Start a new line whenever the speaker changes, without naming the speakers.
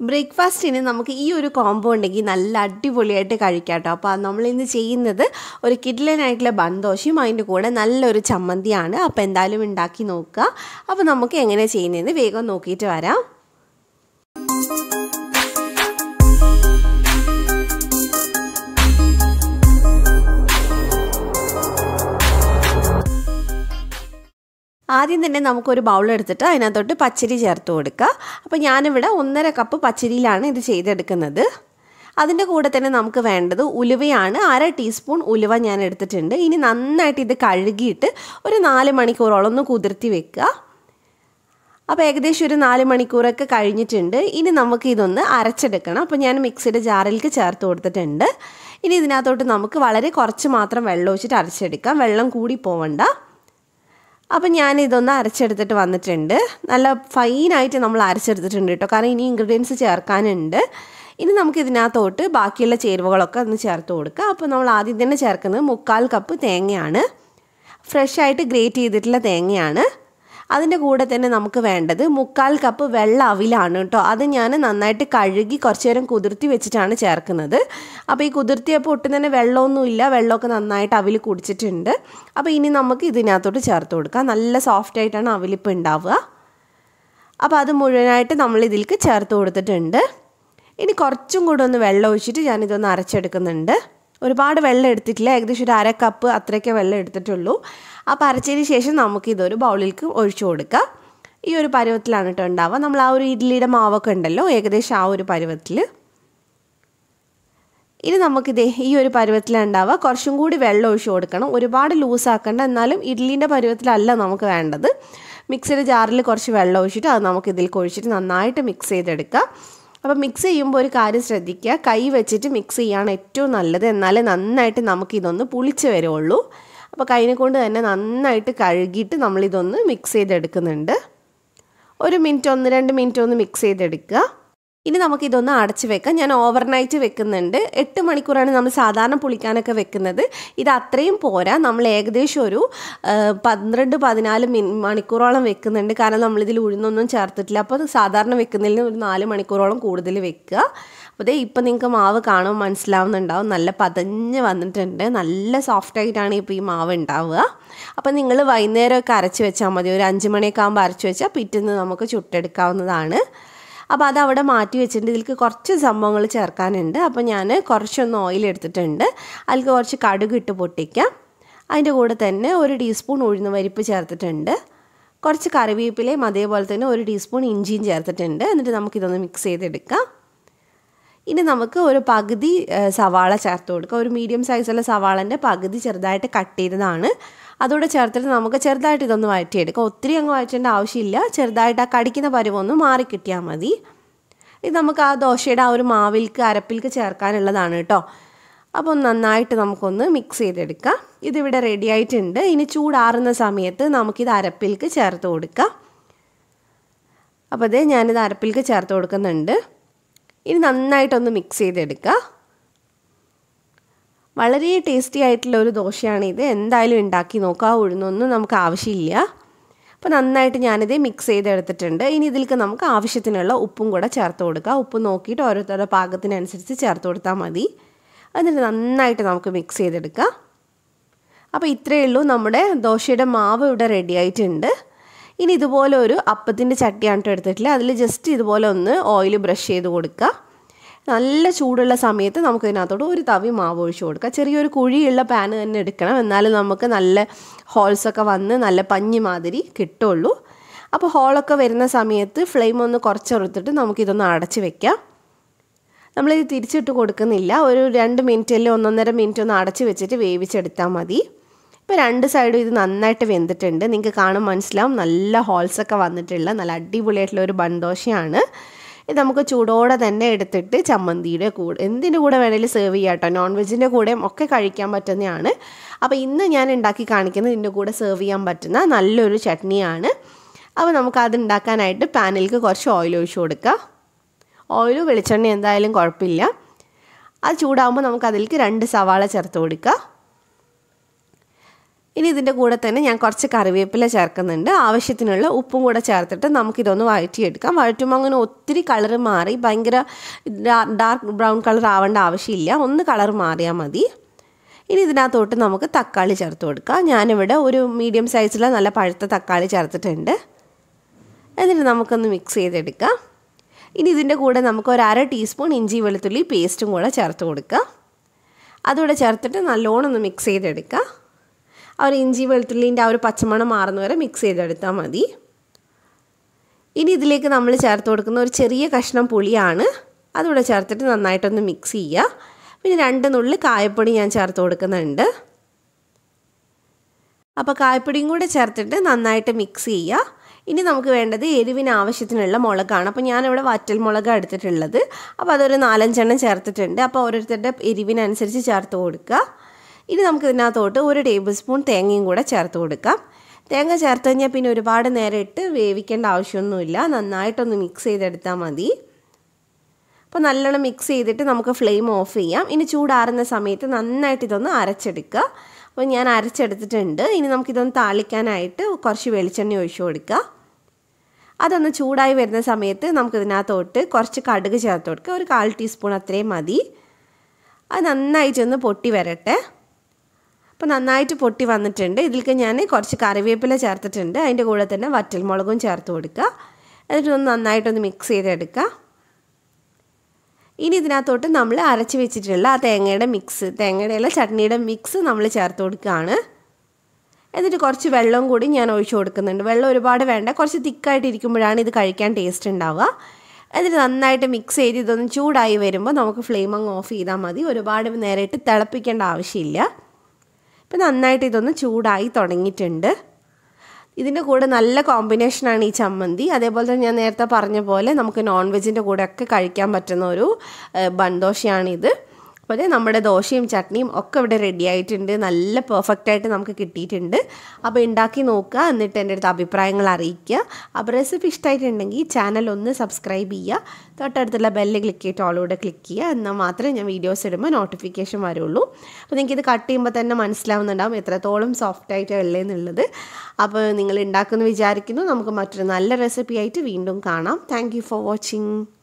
ബ്രേക്ക്ഫാസ്റ്റിന് നമുക്ക് ഈ ഒരു കോംബോ ഉണ്ടെങ്കിൽ നല്ല അടിപൊളിയായിട്ട് കഴിക്കാം കേട്ടോ അപ്പോൾ നമ്മളിന്ന് ചെയ്യുന്നത് ഒരു കിഡ്ലനായിട്ടുള്ള ബൺദോശയും അതിൻ്റെ കൂടെ നല്ലൊരു ചമ്മന്തിയാണ് അപ്പോൾ എന്തായാലും ഉണ്ടാക്കി നോക്കുക അപ്പോൾ നമുക്ക് എങ്ങനെ ചെയ്യുന്നതെന്ന് വേഗം നോക്കിയിട്ട് വരാം ആദ്യം തന്നെ നമുക്കൊരു ബൗൾ എടുത്തിട്ട് അതിനകത്തോട്ട് പച്ചരി ചേർത്ത് കൊടുക്കുക അപ്പോൾ ഞാനിവിടെ ഒന്നര കപ്പ് പച്ചരിയിലാണ് ഇത് ചെയ്തെടുക്കുന്നത് അതിൻ്റെ കൂടെ തന്നെ നമുക്ക് വേണ്ടത് ഉലുവയാണ് അര ടീസ്പൂൺ ഉലുവ ഞാൻ എടുത്തിട്ടുണ്ട് ഇനി നന്നായിട്ട് ഇത് കഴുകിയിട്ട് ഒരു നാല് മണിക്കൂറോളം ഒന്ന് കുതിർത്തി വെക്കുക അപ്പോൾ ഏകദേശം ഒരു നാല് മണിക്കൂറൊക്കെ കഴിഞ്ഞിട്ടുണ്ട് ഇനി നമുക്ക് ഇതൊന്ന് അരച്ചെടുക്കണം അപ്പോൾ ഞാൻ മിക്സിയുടെ ജാറിലേക്ക് ചേർത്ത് കൊടുത്തിട്ടുണ്ട് ഇനി ഇതിനകത്തോട്ട് നമുക്ക് വളരെ കുറച്ച് മാത്രം വെള്ളം ഒഴിച്ചിട്ട് അരച്ചെടുക്കാം വെള്ളം കൂടി പോവണ്ട അപ്പം ഞാൻ ഇതൊന്ന് അരച്ചെടുത്തിട്ട് വന്നിട്ടുണ്ട് നല്ല ഫൈനായിട്ട് നമ്മൾ അരച്ചെടുത്തിട്ടുണ്ട് കേട്ടോ കാരണം ഇനി ഇൻഗ്രീഡിയൻസ് ചേർക്കാനുണ്ട് ഇനി നമുക്ക് ഇതിനകത്തോട്ട് ബാക്കിയുള്ള ചേരുവകളൊക്കെ ഒന്ന് ചേർത്ത് കൊടുക്കുക അപ്പോൾ നമ്മൾ ആദ്യം തന്നെ ചേർക്കുന്നത് മുക്കാൽ കപ്പ് തേങ്ങയാണ് ഫ്രഷ് ആയിട്ട് ഗ്രേറ്റ് ചെയ്തിട്ടുള്ള തേങ്ങയാണ് അതിൻ്റെ കൂടെ തന്നെ നമുക്ക് വേണ്ടത് മുക്കാൽ കപ്പ് വെള്ള അവിലാണ് കേട്ടോ അത് ഞാൻ നന്നായിട്ട് കഴുകി കുറച്ച് നേരം കുതിർത്തി വെച്ചിട്ടാണ് ചേർക്കുന്നത് അപ്പോൾ ഈ കുതിർത്തിയപ്പോൾ ഒട്ടും തന്നെ വെള്ളമൊന്നുമില്ല വെള്ളമൊക്കെ നന്നായിട്ട് അവിൽ കുടിച്ചിട്ടുണ്ട് അപ്പോൾ ഇനി നമുക്ക് ഇതിനകത്തോട്ട് ചേർത്ത് കൊടുക്കാം നല്ല സോഫ്റ്റ് ആയിട്ടാണ് അവിലിപ്പോൾ ഉണ്ടാവുക അപ്പോൾ അത് മുഴുവനായിട്ട് നമ്മൾ ഇതിലേക്ക് ചേർത്ത് കൊടുത്തിട്ടുണ്ട് ഇനി കുറച്ചും കൂടെ ഒന്ന് വെള്ളം ഒഴിച്ചിട്ട് ഞാനിതൊന്ന് അരച്ചെടുക്കുന്നുണ്ട് ഒരുപാട് വെള്ളം എടുത്തിട്ടില്ല ഏകദേശം ഒരു അര കപ്പ് അത്രയൊക്കെ വെള്ളം എടുത്തിട്ടുള്ളൂ അപ്പോൾ അരച്ചതിന് ശേഷം നമുക്ക് ഇതൊരു ബൗളിലേക്ക് ഒഴിച്ചു കൊടുക്കാം ഈ ഒരു പരുവത്തിലാണ് കേട്ടോ ഉണ്ടാവുക നമ്മൾ ആ ഒരു ഇഡ്ഡലിയുടെ മാവൊക്കെ ഉണ്ടല്ലോ ഏകദേശം ആ ഒരു പരുവത്തിൽ ഇനി നമുക്കിതേ ഈ ഒരു പരുവത്തിലുണ്ടാവുക കുറച്ചും കൂടി വെള്ളം ഒഴിച്ചു കൊടുക്കണം ഒരുപാട് ലൂസാക്കണ്ട എന്നാലും ഇഡ്ഡലീൻ്റെ പരുവത്തിലല്ല നമുക്ക് വേണ്ടത് മിക്സിയുടെ ജാറിൽ കുറച്ച് വെള്ളം ഒഴിച്ചിട്ട് അത് നമുക്ക് ഇതിൽ ഒഴിച്ചിട്ട് നന്നായിട്ട് മിക്സ് ചെയ്തെടുക്കാം അപ്പോൾ മിക്സ് ചെയ്യുമ്പോൾ ഒരു കാര്യം ശ്രദ്ധിക്കുക കൈ വെച്ചിട്ട് മിക്സ് ചെയ്യാണ് ഏറ്റവും നല്ലത് എന്നാലേ നന്നായിട്ട് നമുക്കിതൊന്ന് പുളിച്ച് വരുള്ളൂ അപ്പോൾ കൈനെ കൊണ്ട് തന്നെ നന്നായിട്ട് കഴുകിയിട്ട് നമ്മളിതൊന്ന് മിക്സ് ചെയ്തെടുക്കുന്നുണ്ട് ഒരു മിനിറ്റ് ഒന്ന് രണ്ട് മിനിറ്റ് ഒന്ന് മിക്സ് ചെയ്തെടുക്കുക ഇനി നമുക്കിതൊന്ന് അടച്ച് വെക്കാം ഞാൻ ഓവർനൈറ്റ് വെക്കുന്നുണ്ട് എട്ട് മണിക്കൂറാണ് നമ്മൾ സാധാരണ പുളിക്കാനൊക്കെ വെക്കുന്നത് ഇത് അത്രയും പോരാ നമ്മൾ ഏകദേശം ഒരു പന്ത്രണ്ട് പതിനാല് മിൻ മണിക്കൂറോളം വെക്കുന്നുണ്ട് കാരണം നമ്മളിതിൽ ഉഴുന്നൊന്നും ചേർത്തിട്ടില്ല അപ്പോൾ സാധാരണ വെക്കുന്നതിന് ഒരു നാല് മണിക്കൂറോളം കൂടുതൽ വെക്കുക അപ്പോൾ ദേ ഇപ്പം നിങ്ങൾക്ക് മാവ് കാണുമ്പോൾ മനസ്സിലാവുന്നുണ്ടാവും നല്ല പതഞ്ഞ് വന്നിട്ടുണ്ട് നല്ല സോഫ്റ്റായിട്ടാണ് ഇപ്പോൾ ഈ മാവ് ഉണ്ടാവുക അപ്പോൾ നിങ്ങൾ വൈകുന്നേരമൊക്കെ അരച്ച് വെച്ചാൽ മതി ഒരു അഞ്ച് മണിയൊക്കെ ആകുമ്പോൾ അരച്ച് വെച്ചാൽ പിറ്റേന്ന് നമുക്ക് ചുട്ടെടുക്കാവുന്നതാണ് അപ്പോൾ അത് അവിടെ മാറ്റി വെച്ചിട്ടുണ്ട് ഇതിലേക്ക് കുറച്ച് സംഭവങ്ങൾ ചേർക്കാനുണ്ട് അപ്പോൾ ഞാൻ കുറച്ചൊന്ന് ഓയിൽ എടുത്തിട്ടുണ്ട് അതിൽ കുറച്ച് കടുക് ഇട്ട് പൊട്ടിക്കാം അതിൻ്റെ കൂടെ തന്നെ ഒരു ടീസ്പൂൺ ഉഴുന്ന് പരിപ്പ് ചേർത്തിട്ടുണ്ട് കുറച്ച് കറിവേപ്പിലയും അതേപോലെ തന്നെ ഒരു ടീസ്പൂൺ ഇഞ്ചിയും ചേർത്തിട്ടുണ്ട് എന്നിട്ട് നമുക്കിതൊന്ന് മിക്സ് ചെയ്തെടുക്കാം ഇനി നമുക്ക് ഒരു പകുതി സവാള ചേർത്ത് കൊടുക്കുക ഒരു മീഡിയം സൈസുള്ള സവാളൻ്റെ പകുതി ചെറുതായിട്ട് കട്ട് ചെയ്തതാണ് അതോടെ ചേർത്തിട്ട് നമുക്ക് ചെറുതായിട്ട് ഇതൊന്ന് വഴറ്റിയെടുക്കാം ഒത്തിരി അങ്ങ് വഴറ്റേണ്ട ആവശ്യമില്ല ചെറുതായിട്ട് ആ കടിക്കുന്ന പരുവൊന്ന് മാറി കിട്ടിയാൽ മതി ഇത് നമുക്ക് ആ ദോശയുടെ ആ ഒരു മാവിൽക്ക് അരപ്പിൽക്ക് ചേർക്കാനുള്ളതാണ് കേട്ടോ അപ്പോൾ നന്നായിട്ട് നമുക്കൊന്ന് മിക്സ് ചെയ്തെടുക്കാം ഇതിവിടെ റെഡി ആയിട്ടുണ്ട് ഇനി ചൂടാറുന്ന സമയത്ത് നമുക്കിത് അരപ്പിൽക്ക് ചേർത്ത് കൊടുക്കാം അപ്പോൾ അതേ ഞാനിത് അരപ്പിൽക്ക് ചേർത്ത് കൊടുക്കുന്നുണ്ട് ഇനി നന്നായിട്ടൊന്ന് മിക്സ് ചെയ്തെടുക്കുക വളരെ ടേസ്റ്റി ആയിട്ടുള്ള ഒരു ദോശയാണ് ഇത് എന്തായാലും ഉണ്ടാക്കി നോക്കുക ഉഴുന്നൊന്നും നമുക്ക് ആവശ്യമില്ല അപ്പോൾ നന്നായിട്ട് ഞാനിത് മിക്സ് ചെയ്തെടുത്തിട്ടുണ്ട് ഇനി ഇതിലേക്ക് നമുക്ക് ആവശ്യത്തിനുള്ള ഉപ്പും കൂടെ ചേർത്ത് കൊടുക്കുക ഉപ്പ് നോക്കിയിട്ട് ഓരോരുത്തരുടെ പാകത്തിനനുസരിച്ച് ചേർത്ത് കൊടുത്താൽ മതി എന്നിട്ട് നന്നായിട്ട് നമുക്ക് മിക്സ് ചെയ്തെടുക്കാം അപ്പോൾ ഇത്രയേ ഉള്ളൂ നമ്മുടെ ദോശയുടെ മാവ് ഇവിടെ റെഡി ആയിട്ടുണ്ട് ഇനി ഇതുപോലെ ഒരു അപ്പത്തിൻ്റെ ചട്ടിയാണ് എടുത്തിട്ടില്ല അതിൽ ജസ്റ്റ് ഇതുപോലെ ഒന്ന് ഓയിൽ ബ്രഷ് ചെയ്ത് കൊടുക്കുക നല്ല ചൂടുള്ള സമയത്ത് നമുക്ക് ഇതിനകത്തോട്ട് ഒരു തവി മാവ് ഒഴിച്ച് കൊടുക്കുക ചെറിയൊരു കുഴിയുള്ള പാൻ തന്നെ എടുക്കണം എന്നാലും നമുക്ക് നല്ല ഹോൾസൊക്കെ വന്ന് നല്ല പഞ്ഞി മാതിരി കിട്ടുള്ളൂ അപ്പോൾ ഹോളൊക്കെ വരുന്ന സമയത്ത് ഫ്ലെയിം ഒന്ന് കുറച്ചെടുത്തിട്ട് നമുക്കിതൊന്ന് അടച്ച് വെക്കാം നമ്മളിത് തിരിച്ചിട്ട് കൊടുക്കുന്നില്ല ഒരു രണ്ട് മിനിറ്റ് അല്ലെങ്കിൽ ഒന്നൊന്നര മിനിറ്റ് ഒന്ന് അടച്ച് വെച്ചിട്ട് വേവിച്ചെടുത്താൽ മതി ഇപ്പോൾ രണ്ട് സൈഡും ഇത് നന്നായിട്ട് വെന്തിട്ടുണ്ട് നിങ്ങൾക്ക് കാണും മനസ്സിലാവും നല്ല ഹോൾസൊക്കെ വന്നിട്ടുള്ള നല്ല അടിപൊളിയായിട്ടുള്ള ഒരു ബൺദോശയാണ് ഇത് നമുക്ക് ചൂടോടെ തന്നെ എടുത്തിട്ട് ചമ്മന്തിയുടെ കൂടെ എന്തിൻ്റെ കൂടെ വേണേലും സെർവ് ചെയ്യാം കേട്ടോ നോൺ വെജിൻ്റെ കൂടെയും ഒക്കെ കഴിക്കാൻ പറ്റുന്നതാണ് അപ്പോൾ ഇന്ന് ഞാൻ ഉണ്ടാക്കി കാണിക്കുന്നത് ഇതിൻ്റെ കൂടെ സെർവ് ചെയ്യാൻ പറ്റുന്ന നല്ലൊരു ചട്നിയാണ് അപ്പോൾ നമുക്കത് ഉണ്ടാക്കാനായിട്ട് പാനിലേക്ക് കുറച്ച് ഓയിൽ ഒഴിച്ച് കൊടുക്കുക ഓയിൽ വെളിച്ചെണ്ണ എന്തായാലും കുഴപ്പമില്ല അത് ചൂടാകുമ്പോൾ നമുക്ക് അതിലേക്ക് രണ്ട് സവാള ചേർത്ത് കൊടുക്കുക ഇനി ഇതിൻ്റെ കൂടെ തന്നെ ഞാൻ കുറച്ച് കറിവേപ്പില ചേർക്കുന്നുണ്ട് ആവശ്യത്തിനുള്ള ഉപ്പും കൂടെ ചേർത്തിട്ട് നമുക്കിതൊന്ന് വഴറ്റിയെടുക്കാം വഴറ്റുമ്പോൾ അങ്ങനെ ഒത്തിരി കളർ മാറി ഭയങ്കര ഡാർക്ക് ബ്രൗൺ കളർ ആവേണ്ട ആവശ്യമില്ല ഒന്ന് കളർ മാറിയാൽ മതി ഇനി ഇതിനകത്തോട്ട് നമുക്ക് തക്കാളി ചേർത്ത് കൊടുക്കാം ഞാനിവിടെ ഒരു മീഡിയം സൈസിലെ നല്ല പഴുത്ത തക്കാളി ചേർത്തിട്ടുണ്ട് എന്നിട്ട് നമുക്കൊന്ന് മിക്സ് ചെയ്തെടുക്കാം ഇനി ഇതിൻ്റെ കൂടെ നമുക്ക് ഒരു അര ടീസ്പൂൺ ഇഞ്ചി വെളുത്തുള്ളി പേസ്റ്റും കൂടെ ചേർത്ത് കൊടുക്കാം അതുകൂടെ ചേർത്തിട്ട് നല്ലോണം ഒന്ന് മിക്സ് ചെയ്തെടുക്കാം ആ ഒരു ഇഞ്ചി വെളുത്തുള്ളീൻ്റെ ആ ഒരു പച്ചമണം മാറുന്ന വരെ മിക്സ് ചെയ്തെടുത്താൽ മതി ഇനി ഇതിലേക്ക് നമ്മൾ ചേർത്ത് കൊടുക്കുന്ന ഒരു ചെറിയ കഷ്ണം പുളിയാണ് അതുകൂടെ ചേർത്തിട്ട് നന്നായിട്ടൊന്ന് മിക്സ് ചെയ്യുക പിന്നെ രണ്ട് നുള്ളിൽ കായപ്പൊടി ഞാൻ ചേർത്ത് കൊടുക്കുന്നുണ്ട് അപ്പോൾ കായപ്പൊടിയും കൂടെ ചേർത്തിട്ട് നന്നായിട്ട് മിക്സ് ചെയ്യുക ഇനി നമുക്ക് വേണ്ടത് എരിവിന് ആവശ്യത്തിനുള്ള മുളകാണ് അപ്പോൾ ഞാനിവിടെ വറ്റൽ മുളകാണ് എടുത്തിട്ടുള്ളത് അപ്പോൾ അതൊരു നാലഞ്ചെണ്ണം ചേർത്തിട്ടുണ്ട് അപ്പോൾ ഓരോരുത്തരുടെ എരിവിനനുസരിച്ച് ചേർത്ത് കൊടുക്കുക ഇനി നമുക്ക് ഇതിനകത്തോട്ട് ഒരു ടേബിൾ സ്പൂൺ തേങ്ങയും കൂടെ ചേർത്ത് കൊടുക്കാം തേങ്ങ ചേർത്ത് കഴിഞ്ഞാൽ പിന്നെ ഒരുപാട് നേരം ഇട്ട് വേവിക്കേണ്ട ആവശ്യമൊന്നുമില്ല നന്നായിട്ടൊന്ന് മിക്സ് ചെയ്തെടുത്താൽ മതി അപ്പോൾ നല്ലോണം മിക്സ് ചെയ്തിട്ട് നമുക്ക് ഫ്ലെയിം ഓഫ് ചെയ്യാം ഇനി ചൂടാറുന്ന സമയത്ത് നന്നായിട്ട് ഇതൊന്ന് അരച്ചെടുക്കുക അപ്പോൾ ഞാൻ അരച്ചെടുത്തിട്ടുണ്ട് ഇനി നമുക്കിതൊന്ന് താളിക്കാനായിട്ട് കുറച്ച് വെളിച്ചെണ്ണ ഒഴിച്ചു കൊടുക്കുക അതൊന്ന് ചൂടായി വരുന്ന സമയത്ത് നമുക്കിതിനകത്തോട്ട് കുറച്ച് കടുക് ചേർത്ത് കൊടുക്കുക ഒരു കാൽ ടീസ്പൂൺ അത്രയും മതി അത് നന്നായിട്ടൊന്ന് പൊട്ടി വരട്ടെ അപ്പോൾ നന്നായിട്ട് പൊട്ടി വന്നിട്ടുണ്ട് ഇതിലേക്ക് ഞാൻ കുറച്ച് കറിവേപ്പില ചേർത്തിട്ടുണ്ട് അതിൻ്റെ കൂടെ തന്നെ വറ്റൽമുളകും ചേർത്ത് കൊടുക്കുക എന്നിട്ടൊന്ന് നന്നായിട്ടൊന്ന് മിക്സ് ചെയ്തെടുക്കുക ഇനി ഇതിനകത്തോട്ട് നമ്മൾ അരച്ച് വെച്ചിട്ടുള്ള ആ തേങ്ങയുടെ മിക്സ് തേങ്ങയുടെ അല്ല ചട്നിയുടെ മിക്സ് നമ്മൾ ചേർത്ത് കൊടുക്കുകയാണ് എന്നിട്ട് കുറച്ച് വെള്ളം കൂടി ഞാൻ ഒഴിച്ചു കൊടുക്കുന്നുണ്ട് വെള്ളം ഒരുപാട് വേണ്ട കുറച്ച് തിക്കായിട്ട് ഇരിക്കുമ്പോഴാണ് ഇത് കഴിക്കാൻ ടേസ്റ്റ് ഉണ്ടാവുക എന്നിട്ട് നന്നായിട്ട് മിക്സ് ചെയ്ത് ഇതൊന്ന് ചൂടായി വരുമ്പോൾ നമുക്ക് ഫ്ലെയിം അങ്ങ് ഓഫ് ചെയ്താൽ മതി ഒരുപാട് നേരിട്ട് തിളപ്പിക്കേണ്ട ആവശ്യമില്ല ഇപ്പം നന്നായിട്ട് ഇതൊന്ന് ചൂടായി തുടങ്ങിയിട്ടുണ്ട് ഇതിൻ്റെ കൂടെ നല്ല കോമ്പിനേഷനാണ് ഈ ചമ്മന്തി അതേപോലെ തന്നെ ഞാൻ നേരത്തെ പറഞ്ഞ പോലെ നമുക്ക് നോൺ വെജിൻ്റെ കൂടെ ഒക്കെ കഴിക്കാൻ പറ്റുന്ന ഒരു ബൺദോശയാണിത് അപ്പോൾ നമ്മുടെ ദോശയും ചട്നിയും ഒക്കെ ഇവിടെ റെഡി ആയിട്ടുണ്ട് നല്ല പെർഫെക്റ്റ് ആയിട്ട് നമുക്ക് കിട്ടിയിട്ടുണ്ട് അപ്പോൾ ഉണ്ടാക്കി നോക്കുക എന്നിട്ട് എൻ്റെ അടുത്ത് അഭിപ്രായങ്ങൾ അറിയിക്കുക അപ്പോൾ റെസിപ്പി ഇഷ്ടമായിട്ടുണ്ടെങ്കിൽ ചാനൽ ഒന്ന് സബ്സ്ക്രൈബ് ചെയ്യുക തൊട്ടടുത്തുള്ള ബെല്ല് ക്ലിക്ക് ചെയ്തിട്ട് ഓളൂടെ ക്ലിക്ക് ചെയ്യുക എന്നാൽ മാത്രമേ ഞാൻ വീഡിയോസ് ഇടുമ്പോൾ നോട്ടിഫിക്കേഷൻ വരുള്ളൂ അപ്പോൾ നിങ്ങൾക്ക് ഇത് കട്ട് ചെയ്യുമ്പോൾ തന്നെ മനസ്സിലാവുന്നുണ്ടാവും എത്രത്തോളം സോഫ്റ്റ് ആയിട്ട് ഉള്ളതെന്നുള്ളത് അപ്പോൾ നിങ്ങൾ ഉണ്ടാക്കുമെന്ന് വിചാരിക്കുന്നു നമുക്ക് മറ്റൊരു നല്ല റെസിപ്പി ആയിട്ട് വീണ്ടും കാണാം താങ്ക് ഫോർ വാച്ചിങ്